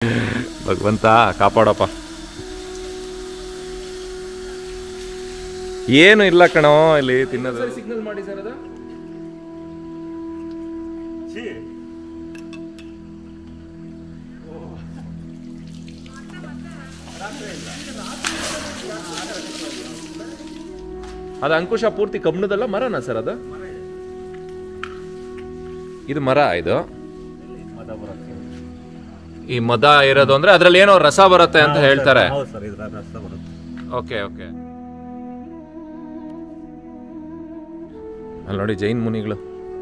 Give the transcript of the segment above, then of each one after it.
ಭಗವಂತ ಕಾಪಾಡಪ್ಪ ಏನು ಇಲ್ಲ ಕಣೋ ಇಲ್ಲಿ ತಿನ್ನೋದು ಸಿಗ್ನಲ್ ಮಾಡಿ ಸರ್ ಅದು ಅದು ಅಂಕುಶ ಪೂರ್ತಿ ಕಬ್ಣದಲ್ಲ ಮರನಾ ಸರ್ ಅದು ಇದು ಮರ ಇದು ಈ ಮದ ಇರೋದು ಅಂದ್ರೆ ಅದ್ರಲ್ಲಿ ಏನೋ ರಸ ಬರುತ್ತೆ ಅಂತ ಹೇಳ್ತಾರೆ ಹೌದು ಸರ್ ಇದ್ರ ರಸ ಬರುತ್ತೆ ಓಕೆ ಓಕೆ ಅಲ್ಲಿ ನೋಡಿ ಜೈನ್ ಮುನಿಗಳು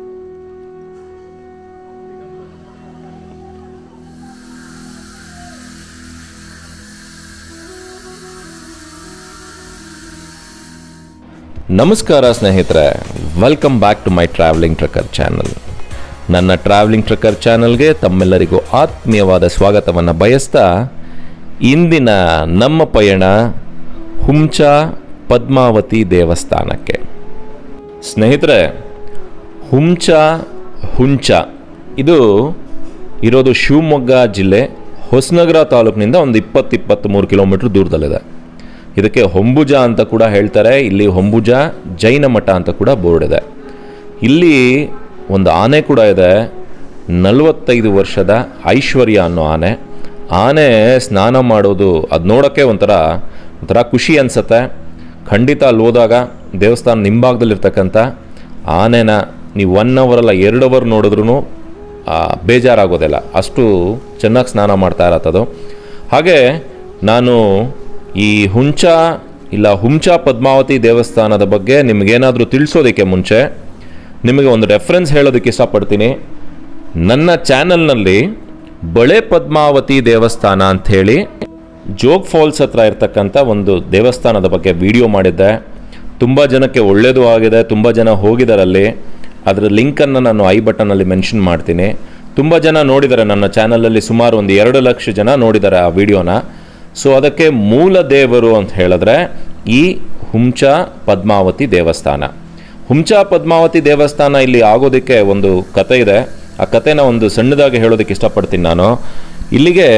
ನಮಸ್ಕಾರ ಸ್ನೇಹಿತರೆ welcome back to my travelling trucker channel ನನ್ನ ಟ್ರಾವೆಲಿಂಗ್ ಟ್ರಕ್ಕರ್ ಚಾನಲ್ಗೆ ತಮ್ಮೆಲ್ಲರಿಗೂ ಆತ್ಮೀಯವಾದ ಸ್ವಾಗತವನ್ನು ಬಯಸ್ತಾ ಇಂದಿನ ನಮ್ಮ ಪಯಣ ಹುಂಚ ಪದ್ಮಾವತಿ ದೇವಸ್ಥಾನಕ್ಕೆ ಸ್ನೇಹಿತರೆ ಹುಂಚ ಹುಂಚ ಇದು ಇರೋದು ಶಿವಮೊಗ್ಗ ಜಿಲ್ಲೆ ಹೊಸನಗರ ತಾಲೂಕಿನಿಂದ ಒಂದು ಇಪ್ಪತ್ತು ಇಪ್ಪತ್ತ್ಮೂರು ಕಿಲೋಮೀಟ್ರ್ ದೂರದಲ್ಲಿದೆ ಇದಕ್ಕೆ ಹೊಂಬುಜ ಅಂತ ಕೂಡ ಹೇಳ್ತಾರೆ ಇಲ್ಲಿ ಹೊಂಬುಜ ಜೈನ ಮಠ ಅಂತ ಕೂಡ ಬೋರ್ಡ್ ಇದೆ ಇಲ್ಲಿ ಒಂದು ಆನೆ ಕೂಡ ಇದೆ ನಲವತ್ತೈದು ವರ್ಷದ ಐಶ್ವರ್ಯ ಅನ್ನೋ ಆನೆ ಆನೆ ಸ್ನಾನ ಮಾಡೋದು ಅದು ನೋಡೋಕ್ಕೆ ಒಂಥರ ಒಂಥರ ಖುಷಿ ಅನಿಸುತ್ತೆ ಖಂಡಿತ ಅಲ್ಲಿ ಹೋದಾಗ ದೇವಸ್ಥಾನ ನಿಂಭಾಗದಲ್ಲಿರ್ತಕ್ಕಂಥ ಆನೆನ ನೀವು ಒನ್ ಅವರ್ ಅಲ್ಲ ಎರಡು ಅವರ್ ನೋಡಿದ್ರೂ ಬೇಜಾರಾಗೋದಿಲ್ಲ ಅಷ್ಟು ಚೆನ್ನಾಗಿ ಸ್ನಾನ ಮಾಡ್ತಾ ಇರತ್ತದು ಹಾಗೆ ನಾನು ಈ ಹುಂಚ ಇಲ್ಲ ಹುಂಚ ಪದ್ಮಾವತಿ ದೇವಸ್ಥಾನದ ಬಗ್ಗೆ ನಿಮಗೇನಾದರೂ ತಿಳಿಸೋದಕ್ಕೆ ಮುಂಚೆ ನಿಮಗೆ ಒಂದು ರೆಫರೆನ್ಸ್ ಹೇಳೋದಕ್ಕೆ ಇಷ್ಟಪಡ್ತೀನಿ ನನ್ನ ಚಾನಲ್ನಲ್ಲಿ ಬಳೆ ಪದ್ಮಾವತಿ ದೇವಸ್ಥಾನ ಅಂಥೇಳಿ ಜೋಗ್ ಫಾಲ್ಸ್ ಹತ್ರ ಇರ್ತಕ್ಕಂಥ ಒಂದು ದೇವಸ್ಥಾನದ ಬಗ್ಗೆ ವಿಡಿಯೋ ಮಾಡಿದ್ದೆ ತುಂಬ ಜನಕ್ಕೆ ಒಳ್ಳೆಯದು ಆಗಿದೆ ತುಂಬ ಜನ ಹೋಗಿದ್ದಾರೆ ಅಲ್ಲಿ ಅದರ ಲಿಂಕನ್ನು ನಾನು ಐ ಬಟನಲ್ಲಿ ಮೆನ್ಷನ್ ಮಾಡ್ತೀನಿ ತುಂಬ ಜನ ನೋಡಿದ್ದಾರೆ ನನ್ನ ಚಾನಲಲ್ಲಿ ಸುಮಾರು ಒಂದು ಎರಡು ಲಕ್ಷ ಜನ ನೋಡಿದ್ದಾರೆ ಆ ವಿಡಿಯೋನ ಸೊ ಅದಕ್ಕೆ ಮೂಲ ದೇವರು ಅಂತ ಹೇಳಿದ್ರೆ ಈ ಹುಂಚ ಪದ್ಮಾವತಿ ದೇವಸ್ಥಾನ ಹುಂಚ ಪದ್ಮಾವತಿ ದೇವಸ್ಥಾನ ಇಲ್ಲಿ ಆಗೋದಕ್ಕೆ ಒಂದು ಕತೆ ಇದೆ ಆ ಕತೆನ ಒಂದು ಸಣ್ಣದಾಗಿ ಹೇಳೋದಕ್ಕೆ ಇಷ್ಟಪಡ್ತೀನಿ ನಾನು ಇಲ್ಲಿಗೆ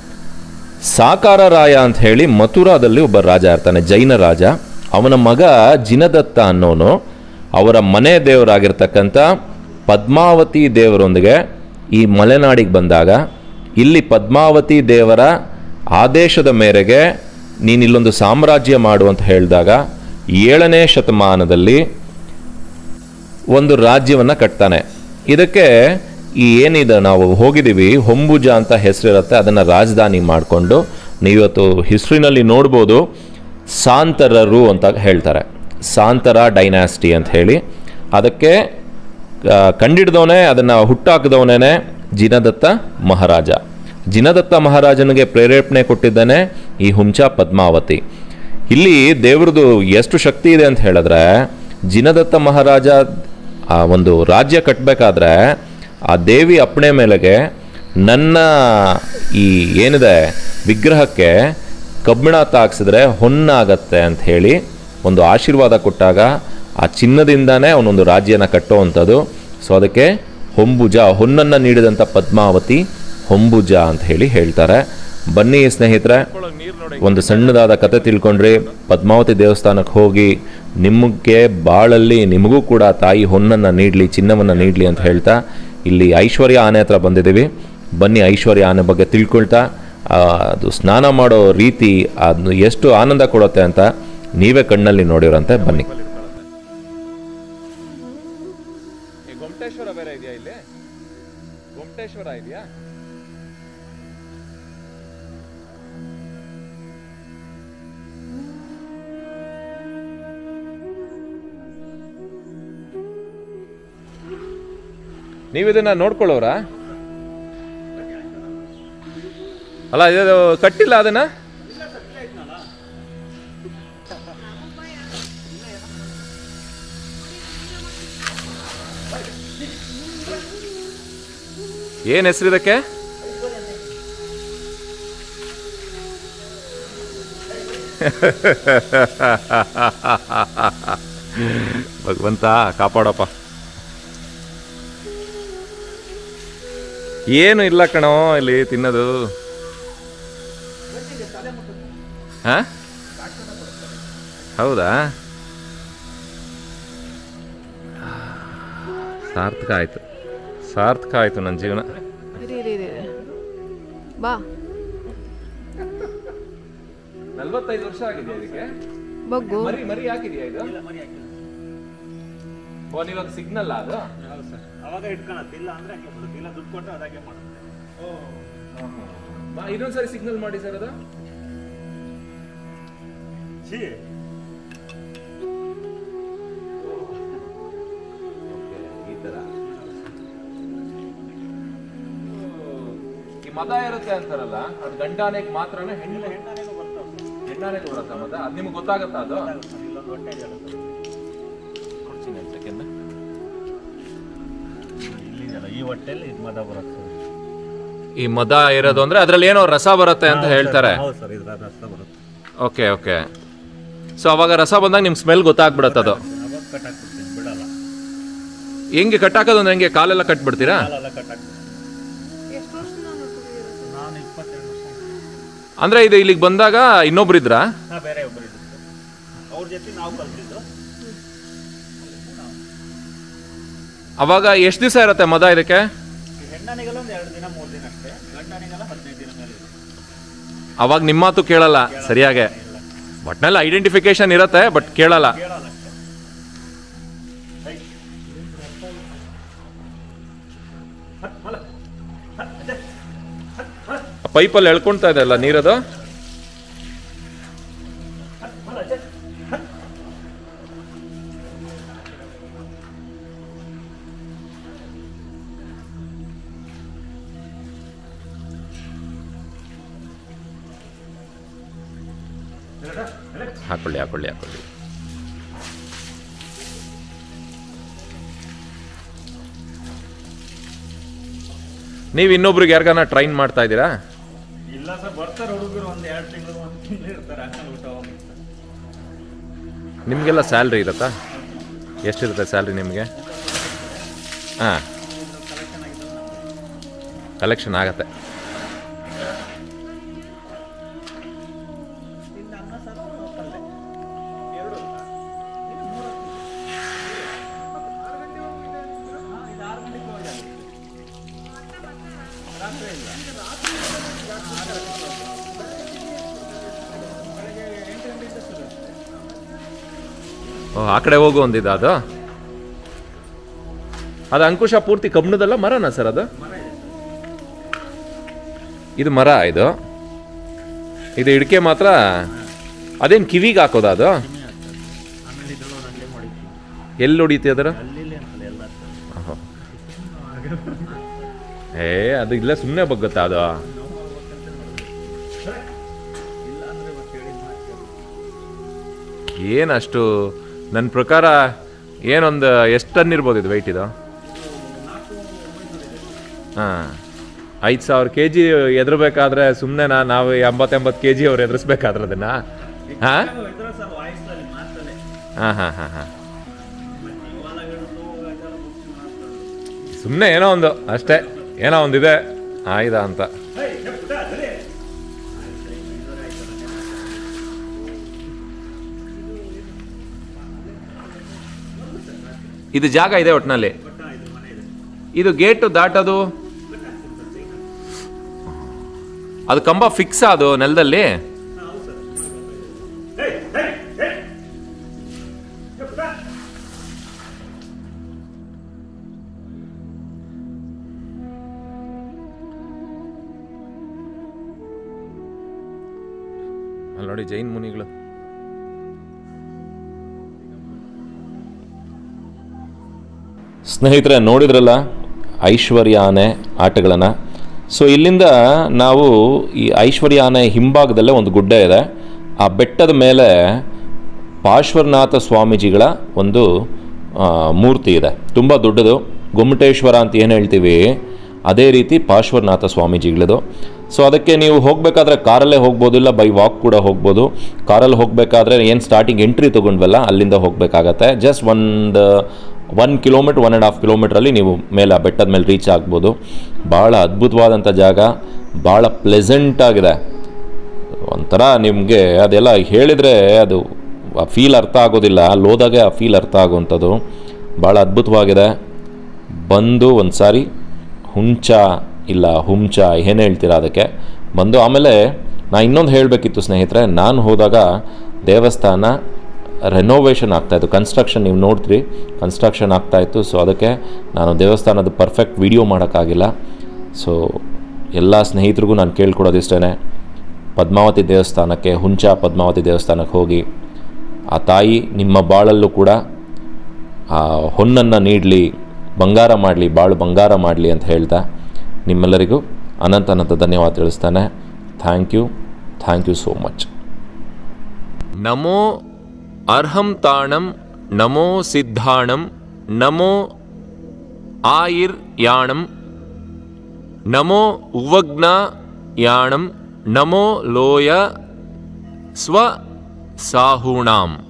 ಸಾಕಾರ ರಾಯ ಅಂತ ಹೇಳಿ ಮಥುರಾದಲ್ಲಿ ಒಬ್ಬ ರಾಜ ಇರ್ತಾನೆ ಜೈನ ರಾಜ ಅವನ ಮಗ ಜಿನದತ್ತ ಅನ್ನೋನು ಅವರ ಮನೆ ದೇವರಾಗಿರ್ತಕ್ಕಂಥ ಪದ್ಮಾವತಿ ದೇವರೊಂದಿಗೆ ಈ ಮಲೆನಾಡಿಗೆ ಬಂದಾಗ ಇಲ್ಲಿ ಪದ್ಮಾವತಿ ದೇವರ ಆದೇಶದ ಮೇರೆಗೆ ನೀನು ಇಲ್ಲೊಂದು ಸಾಮ್ರಾಜ್ಯ ಮಾಡು ಅಂತ ಹೇಳಿದಾಗ ಏಳನೇ ಶತಮಾನದಲ್ಲಿ ಒಂದು ರಾಜ್ಯವನ್ನು ಕಟ್ತಾನೆ ಇದಕ್ಕೆ ಈ ಏನಿದೆ ನಾವು ಹೋಗಿದ್ದೀವಿ ಹೊಂಬುಜ ಅಂತ ಹೆಸರಿರುತ್ತೆ ಅದನ್ನು ರಾಜಧಾನಿ ಮಾಡಿಕೊಂಡು ನೀವತ್ತು ಹಿಸ್ಟ್ರಿನಲ್ಲಿ ನೋಡ್ಬೋದು ಸಾಂತರರು ಅಂತ ಹೇಳ್ತಾರೆ ಸಾಂತರ ಡೈನಾಸ್ಟಿ ಅಂತ ಹೇಳಿ ಅದಕ್ಕೆ ಆ, ಕಂಡಿಡ್ದವನೇ ಅದನ್ನು ಹುಟ್ಟಾಕಿದವನೇ ಜಿನದತ್ತ ಮಹಾರಾಜ ಜಿನದತ್ತ ಮಹಾರಾಜನಿಗೆ ಪ್ರೇರೇಪಣೆ ಕೊಟ್ಟಿದ್ದಾನೆ ಈ ಹುಂಚ ಪದ್ಮಾವತಿ ಇಲ್ಲಿ ದೇವ್ರದ್ದು ಎಷ್ಟು ಶಕ್ತಿ ಇದೆ ಅಂತ ಹೇಳಿದ್ರೆ ಜಿನದತ್ತ ಮಹಾರಾಜ ಆ ಒಂದು ರಾಜ್ಯ ಕಟ್ಟಬೇಕಾದ್ರೆ ಆ ದೇವಿ ಅಪ್ಪಣೆ ಮೇಲೆಗೆ ನನ್ನ ಈ ಏನಿದೆ ವಿಗ್ರಹಕ್ಕೆ ಕಬ್ಬಿಣ ತಾಕ್ಸಿದ್ರೆ ಹೊನ್ನಾಗತ್ತೆ ಅಂತ ಹೇಳಿ ಒಂದು ಆಶೀರ್ವಾದ ಕೊಟ್ಟಾಗ ಆ ಚಿನ್ನದಿಂದಾನೇ ಅವನೊಂದು ರಾಜ್ಯನ ಕಟ್ಟುವಂಥದ್ದು ಸೊ ಅದಕ್ಕೆ ಹೊಂಬುಜ ಹೊನ್ನನ್ನು ನೀಡಿದಂಥ ಪದ್ಮಾವತಿ ಹೊಂಬುಜ ಅಂತ ಹೇಳಿ ಹೇಳ್ತಾರೆ ಬನ್ನಿ ಸ್ನೇಹಿತರೆ ಒಂದು ಸಣ್ಣದಾದ ಕತೆ ತಿಳ್ಕೊಂಡ್ರಿ ಪದ್ಮಾವತಿ ದೇವಸ್ಥಾನಕ್ಕೆ ಹೋಗಿ ನಿಮಗೆ ಬಾಳಲ್ಲಿ ನಿಮಗೂ ಕೂಡ ತಾಯಿ ಹೊನ್ನನ್ನು ನೀಡಲಿ ಚಿನ್ನವನ್ನು ನೀಡಲಿ ಅಂತ ಹೇಳ್ತಾ ಇಲ್ಲಿ ಐಶ್ವರ್ಯ ಆನೆ ಹತ್ರ ಬಂದಿದ್ದೀವಿ ಬನ್ನಿ ಐಶ್ವರ್ಯ ಆನೆ ಬಗ್ಗೆ ತಿಳ್ಕೊಳ್ತಾ ಆ, ಅದು ಸ್ನಾನ ಮಾಡೋ ರೀತಿ ಅದು ಎಷ್ಟು ಆನಂದ ಕೊಡುತ್ತೆ ಅಂತ ನೀವೇ ಕಣ್ಣಲ್ಲಿ ನೋಡಿರಂತೆ ಬನ್ನಿ ಗೊಮಟೇಶ್ವರ ಬೇರೆ ಇದೆಯಾ ಇಲ್ಲಿ ಗೊಮಟೇಶ್ವರ ಇದೆಯಾ ನೀವು ಇದನ್ನ ನೋಡ್ಕೊಳ್ಳೋರಾ ಅಲ್ಲ ಇದು ಕಟ್ಟಿಲ್ಲ ಅದನ್ನ ಏನ್ ಹೆಸರು ಇದಕ್ಕೆ ಭಗವಂತ ಕಾಪಾಡಪ್ಪ ಏನು ಇಲ್ಲ ಕಣೋ ಇಲ್ಲಿ ತಿನ್ನೋದು ಹಾಂ ಹೌದಾ ಸಾರ್ಥಕ ಆಯಿತು ಸಾರ್ಥಕ ಆಯಿತು ನನ್ನ ಜೀವನ ಇರಿ ಇರಿ ಇರಿ ಇರಿ. ಬಾ ನಲ್ವತ್ತೈದು ವರ್ಷ ಆಗಿದೆ ಇದಕ್ಕೆ ಬಗ್ಗು ಮರಿ ಮರಿ ಹಾಕಿದ್ಯಾ ಇದು ಓ ನೀವಾಗ ಸಿಗ್ನಲ್ ಅದು ಹೌದು ಸರ್ ಅವಾಗ ಇಟ್ಕೊಳತ್ತೆ ಇಲ್ಲ ಅಂದ್ರೆ ಹಂಗೆ ಬಿಡುತ್ತೆ ಇಲ್ಲ ದುಡ್ಡು ಕೊಟ್ಟು ಅದಾಗೆ ಮಾಡುತ್ತೆ ಬಾ, ಇನ್ನೊಂದ್ಸರಿ ಸಿಗ್ನಲ್ ಮಾಡಿ ಸರ್ ಅದು ಛೀ ಈ ತರ ಈ ಮದ ಇರುತ್ತೆ ಅಂತಾರಲ್ಲ ಅದು ಗಂಡಾನೆಗೆ ಮಾತ್ರನೇ ಹೆಣ್ಣು ಹೆಣ್ಣಾನೆಗೂ ಬರ್ತಾವೆ ಸರ್ ಹೆಣ್ಣಾನೆಗೆ ಬರುತ್ತಾ ಮದ ಅದು ನಿಮ್ಗೆ ಗೊತ್ತಾಗತ್ತಾ ಅದು ಗೊತ್ತಾಗುತ್ತೆ ಸರ್ ಇಲ್ಲೊಂದು ಹೊಟ್ಟೆ ಇದೆ ಅಲ್ಲ ಸರ್ ಕೊಡ್ತೀನಿ ಒಂದು ಸೆಕೆಂಡ್ ಇಲ್ಲಿದೆಯಲ್ಲ ಈ ಹೊಟ್ಟೆಲಿ ಇದು ಮದ ಬರುತ್ತೆ ಸರ್ ಈ ಮದ ಇರೋದು ಅಂದ್ರೆ ಅದ್ರಲ್ಲಿ ಏನೋ ರಸ ಬರುತ್ತೆ ಅಂತ ಹೇಳ್ತಾರೆ ಹೌದು ಸರ್ ಇದ್ರ ರಸ ಬರುತ್ತೆ ಓಕೆ ಓಕೆ ಸೊ ಅವಾಗ ರಸ ಬಂದಾಗ ನಿಮ್ಗೆ ಸ್ಮೆಲ್ ಗೊತ್ತಾಗ್ಬಿಡತ್ತೆ ಅದು ಅವಾಗ ಕಟ್ ಹಾಕ್ಬಿಡ್ತೀನಿ ಬಿಡಲ್ಲ ಹೆಂಗೆ ಕಟ್ಟಾಕೋದು ಅಂದ್ರೆ ಹೆಂಗೆ ಕಾಲೆಲ್ಲ ಕಟ್ಬಿಡ್ತೀರಾ ಕಾಲೆಲ್ಲ ಕಟ್ ಹಾಕ್ಬಿಡ್ತೀನಿ ಎಷ್ಟು ವರ್ಷದಿಂದ ನೋಡ್ತಿದ್ದೀರಾ ಸರ್? ನಾನು ಇಪ್ಪತ್ತೆರಡು ವರ್ಷ ಆಯ್ತು. ಅಂದ್ರೆ ಇದು ಇಲ್ಲಿಗೆ ಬಂದಾಗ ಇನ್ನೊಬ್ರು ಇದ್ರಾ ನಾ ಬೇರೆ ಒಬ್ಬರು ಇದ್ದು ಸರ್ ಅವ್ರ ಜೊತೆ ನಾವು ಕಲ್ತಿದ್ದು ಅವಾಗ ಎಷ್ಟು ದಿವಸ ಇರುತ್ತೆ ಮದ ಇದಕ್ಕೆ ಈ ಹೆಣ್ಣಾನಿಗೆಲ್ಲ ಒಂದು ಎರಡು ದಿನ ಮೂರು ದಿನ ಅಷ್ಟೇ ಗಂಡನಿಗೆಲ್ಲ ಹದಿನೈದು ದಿನ ಮೇಲೆ ಇದೆ. ಅವಾಗ ನಿಮ್ಮ ಮಾತು ಕೇಳಲ್ಲ ಸರಿಯಾಗೆ ಇಲ್ಲ ಒಟ್ನಲ್ಲಿ ಐಡೆಂಟಿಫಿಕೇಶನ್ ಇರುತ್ತೆ ಬಟ್ ಕೇಳಲ್ಲ ಕೇಳಲ್ಲ ಅಷ್ಟೇ ಹೈ. ಹತ್ ಮಲ. ಹತ್ ಅದೇ. ಪೈಪಲ್ಲಿ ಎಳ್ಕೊಳ್ತಾ ಇದೆ ಅಲ್ಲ ನೀರದು ಹತ್ ಮಲ ಅದೇ. ಹತ್. ಎರಡ? ಎಲೆ? ಹಾಕೊಳ್ಳಿ ಹಾಕೊಳ್ಳಿ ಹಾಕೊಳ್ಳಿ ನೀವು ಇನ್ನೊಬ್ರಿಗೆ ಯಾರಿಗಾನ ಟ್ರೈನ್ ಮಾಡ್ತಾ ಇದ್ದೀರಾ ಇಲ್ಲ ಸರ್ ಬರ್ತಾರೆ ಹುಡುಗರು ಒಂದ್ ಎರಡು ತಿಂಗಳು ಒಂದ್ ತಿಂಗಳು ಇರ್ತಾರೆ ಆಮೇಲೆ ಊಟ ಹೋಗ್ತಾರೆ ನಿಮಗೆಲ್ಲ ಸ್ಯಾಲ್ರಿ ಇರುತ್ತಾ ಎಷ್ಟಿರುತ್ತೆ ಸ್ಯಾಲ್ರಿ ನಿಮಗೆ ಹಾಂ ಕಲೆಕ್ಷನ್ ಆಗತ್ತೆ ಇನ್ನು ಅನ್ನ ಸಾರು ಪಲ್ಯ ಎರಡು ಇದು ಮೂರು ಹಾ, ಇದು ಆರು ಗಂಟೆಗೆ ಹೋಗಿ ರಾತ್ರಿ ಇಲ್ಲ ಬೆಳಗ್ಗೆ ಎಂಟು ಗಂಟೆಯಿಂದ ಶುರು ಓ ಆ ಕಡೆ ಹೋಗು ಒಂದಿದೆ ಅದು ಅದು ಅಂಕುಶ ಪೂರ್ತಿ ಕಬ್ಣದಲ್ಲ ಮರನಾ ಸರ್ ಅದು ಮರ ಇದೆ ಇದು ಮರ ಇದು ಇದು ಇಡ್ಕೆ ಮಾತ್ರ ಅದೇನು ಕಿವಿಗೆ ಹಾಕೋದ ಅದು ಕಮ್ಮಿ ಆಗ್ತದೆ ಆಮೇಲೆ ಇದ್ರಲ್ಲಿ ಒಂದು ಹಂಗೆ ಮಾಡಿದ್ವಿ ಇಲ್ಲ ಎಲ್ಲಿ ಹೊಡಿತಿ ಅದರ ಅಲ್ಲಿ ಅಂತಲ್ಲ ಎಲ್ಲ ಏ ಅದು ಇಲ್ಲ ಸುಮ್ಮನೆ ಬಗ್ಗುತ್ತಾ ಅದು ಇಲ್ಲ ಅಂದ್ರೆ ಇವತ್ತು ಹೇಳಿದ ಮಾತು ಏನು ಅಷ್ಟು ನನ್ನ ಪ್ರಕಾರ ಏನೊಂದು ಎಷ್ಟು ಟನ್ ಇರ್ಬೋದು ಇದು ವೆಯ್ಟ್ ಇದು ಹಾಂ ಐದು ಸಾವಿರ ಕೆ ಜಿ ಎದುರಬೇಕಾದ್ರೆ ಸುಮ್ಮನೆ ನಾವು ಎಂಬತ್ತೆಂಬತ್ತು ಕೆ ಜಿ ಅವ್ರು ಎದುರಿಸ್ಬೇಕಾದ್ರೆ ಅದನ್ನ ಹಾಂ ಇದ್ರ ಸರ್ ವಾಯ್ಸಲ್ಲಿ ಮಾತಲ್ಲೇ ಹಾಂ ಹಾಂ ಹಾಂ ಹಾಂ ಮತ್ತೆ ಈ ಹೊಲಗಳು ಅದೆಲ್ಲ ಮುಗ್ಸಿ ಮಾಡ್ತಾರೆ ಸುಮ್ಮನೆ ಏನೋ ಒಂದು ಅಷ್ಟೇ ಏನೋ ಒಂದಿದೆ ಆಯ್ದ ಅಂತ ಹೇ ಪುಟ್ಟ ಸರಿ ಇದು ಜಾಗ ಇದೆ ಒಟ್ಟಿನಲ್ಲಿ ಪುಟ್ಟ ಇದು ಮನೆ ಇದೆ ಇದು ಗೇಟು ದಾಟೋದು ಅದು ಕಂಬ ಫಿಕ್ಸ್ ಅದು ನೆಲದಲ್ಲಿ ಹಾ, ಹೌದು ಸರ್ ಹೇ ಹೇ ಹೇ ಹೇ ಪುಟ್ಟ ಅಲ್ಲಿ ನೋಡಿ ಜೈನ್ ಮುನಿಗಳು ಸ್ನೇಹಿತರೆ ನೋಡಿದ್ರಲ್ಲ ಐಶ್ವರ್ಯ ಆನೆ ಆಟಗಳನ್ನು ಸೊ ಇಲ್ಲಿಂದ ನಾವು ಈ ಐಶ್ವರ್ಯ ಆನೆ ಹಿಂಭಾಗದಲ್ಲೇ ಒಂದು ಗುಡ್ಡ ಇದೆ ಆ ಬೆಟ್ಟದ ಮೇಲೆ ಪಾರ್ಶ್ವನಾಥ ಸ್ವಾಮೀಜಿಗಳ ಒಂದು ಆ, ಮೂರ್ತಿ ಇದೆ ತುಂಬ ದೊಡ್ಡದು ಗೊಮ್ಮಟೇಶ್ವರ ಅಂತ ಏನು ಹೇಳ್ತೀವಿ ಅದೇ ರೀತಿ ಪಾರ್ಶ್ವನಾಥ ಸ್ವಾಮೀಜಿಗಳದು ಸೊ ಅದಕ್ಕೆ ನೀವು ಹೋಗಬೇಕಾದ್ರೆ ಕಾರಲ್ಲೇ ಹೋಗ್ಬೋದು ಇಲ್ಲ ಬೈ ವಾಕ್ ಕೂಡ ಹೋಗ್ಬೋದು ಕಾರಲ್ಲಿ ಹೋಗಬೇಕಾದ್ರೆ ಏನು ಸ್ಟಾರ್ಟಿಂಗ್ ಎಂಟ್ರಿ ತೊಗೊಂಡ್ವಲ್ಲ ಅಲ್ಲಿಂದ ಹೋಗಬೇಕಾಗತ್ತೆ ಜಸ್ಟ್ ಒಂದು one kilometre one and half ಕಿಲೋಮೀಟ್ರಲ್ಲಿ ನೀವು ಮೇಲೆ ಆ ಬೆಟ್ಟದ ಮೇಲೆ ರೀಚ್ ಆಗ್ಬೋದು ಭಾಳ ಅದ್ಭುತವಾದಂಥ ಜಾಗ ಭಾಳ ಪ್ಲೆಸೆಂಟ್ ಆಗಿದೆ ಒಂಥರ ನಿಮಗೆ ಅದೆಲ್ಲ ಹೇಳಿದರೆ ಅದು ಆ ಫೀಲ್ ಅರ್ಥ ಆಗೋದಿಲ್ಲ ಅಲ್ಲಿ ಹೋದಾಗೆ ಆ ಫೀಲ್ ಅರ್ಥ ಆಗುವಂಥದ್ದು ಭಾಳ ಅದ್ಭುತವಾಗಿದೆ ಬಂದು ಒಂದು ಸಾರಿ ಹುಂಚ ಇಲ್ಲ ಹುಂಚ ಏನು ಹೇಳ್ತೀರಾ ಅದಕ್ಕೆ ಬಂದು ಆಮೇಲೆ ನಾ ಇನ್ನೊಂದು ಹೇಳಬೇಕಿತ್ತು ಸ್ನೇಹಿತರೆ ನಾನು ಹೋದಾಗ ದೇವಸ್ಥಾನ ರೆನೋವೇಷನ್ ಆಗ್ತಾಯಿತ್ತು ಕನ್ಸ್ಟ್ರಕ್ಷನ್ ನೀವು ನೋಡ್ತೀರಿ ಕನ್ಸ್ಟ್ರಕ್ಷನ್ ಆಗ್ತಾಯಿತ್ತು ಸೊ ಅದಕ್ಕೆ ನಾನು ದೇವಸ್ಥಾನದ ಪರ್ಫೆಕ್ಟ್ ವಿಡಿಯೋ ಮಾಡೋಕ್ಕಾಗಿಲ್ಲ ಸೊ ಎಲ್ಲ ಸ್ನೇಹಿತರಿಗೂ ನಾನು ಕೇಳ್ಕೊಡೋದಿಷ್ಟೇ ಪದ್ಮಾವತಿ ದೇವಸ್ಥಾನಕ್ಕೆ ಹುಂಚ ಪದ್ಮಾವತಿ ದೇವಸ್ಥಾನಕ್ಕೆ ಹೋಗಿ ಆ ತಾಯಿ ನಿಮ್ಮ ಬಾಳಲ್ಲೂ ಕೂಡ ಆ ಹೊನ್ನನ್ನು ನೀಡಲಿ ಬಂಗಾರ ಮಾಡಲಿ ಬಾಳು ಬಂಗಾರ ಮಾಡಲಿ ಅಂತ ಹೇಳ್ತಾ ನಿಮ್ಮೆಲ್ಲರಿಗೂ ಅನಂತ ಅನಂತ ಧನ್ಯವಾದ ತಿಳಿಸ್ತಾನೆ thank you thank you so much ನಮೋ ಅರ್ಹಂ ತಾಣಂ ನಮೋ ಸಿದ್ಧಾಣಂ ನಮೋ ಆಯಿರ್ ಯಾಣಂ ನಮೋ ಉವಗ್ನ ಯಾಣಂ ನಮೋ ಲೋಯ ಸ್ವ ಸಾಹೂಣಾಂ